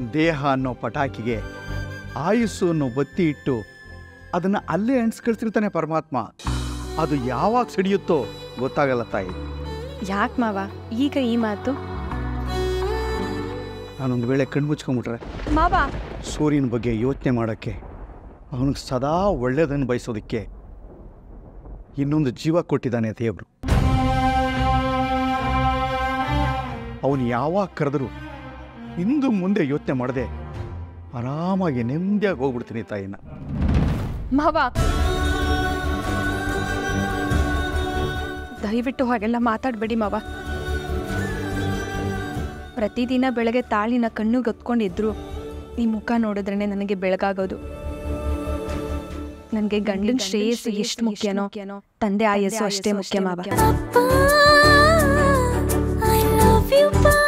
ದೇಹ ಅನ್ನೋ ಪಟಾಕಿಗೆ ಆಯುಸ್ಸು ಅನ್ನೋ ಬತ್ತಿ ಇಟ್ಟು ಅದನ್ನು ಅಲ್ಲೇ ಅಣಿಸ್ಕಳ್ಸಿರ್ತಾನೆ ಪರಮಾತ್ಮ ಅದು ಯಾವಾಗ ಸಿಡಿಯುತ್ತೋ ಗೊತ್ತಾಗಲ್ಲ ತಾಯಿ ಯಾಕೆ ಮಾವ ಈಗ ಈ ಮಾತು ನಾನೊಂದು ವೇಳೆ ಕಣ್ಮುಚ್ಕೊಂಬಿಟ್ರೆ ಮಾವ ಸೂರ್ಯನ ಬಗ್ಗೆ ಯೋಚನೆ ಮಾಡೋಕ್ಕೆ ಅವನಿಗೆ ಸದಾ ಒಳ್ಳೆಯದನ್ನು ಬಯಸೋದಕ್ಕೆ ಇನ್ನೊಂದು ಜೀವ ಕೊಟ್ಟಿದ್ದಾನೆ ದೇವರು ಅವನು ಯಾವಾಗ ಕರೆದರೂ ಇಂದು ಮುಂದೆ ಯೋಚನೆ ಮಾಡದೆ ಆರಾಮಾಗಿ ನೆಮ್ಮದಿಯಾಗಿ ಹೋಗ್ಬಿಡ್ತೀನಿ ತಾಯಿನ ಮಾವ ದಯವಿಟ್ಟು ಹಾಗೆಲ್ಲ ಮಾತಾಡಬೇಡಿ ಮಾವ ಪ್ರತಿದಿನ ಬೆಳಗ್ಗೆ ತಾಳಿನ ಕಣ್ಣು ಗತ್ಕೊಂಡಿದ್ರು ಈ ಮುಖ ನೋಡಿದ್ರೇನೆ ನನಗೆ ಬೆಳಗಾಗೋದು ನನಗೆ ಗಂಡನ ಶ್ರೇಯಸ್ಸು ಎಷ್ಟು ಮುಖ್ಯನೋ ತಂದೆ ಆಯಸ್ಸು ಅಷ್ಟೇ ಮುಖ್ಯ ಮಾವ I love you, Papa.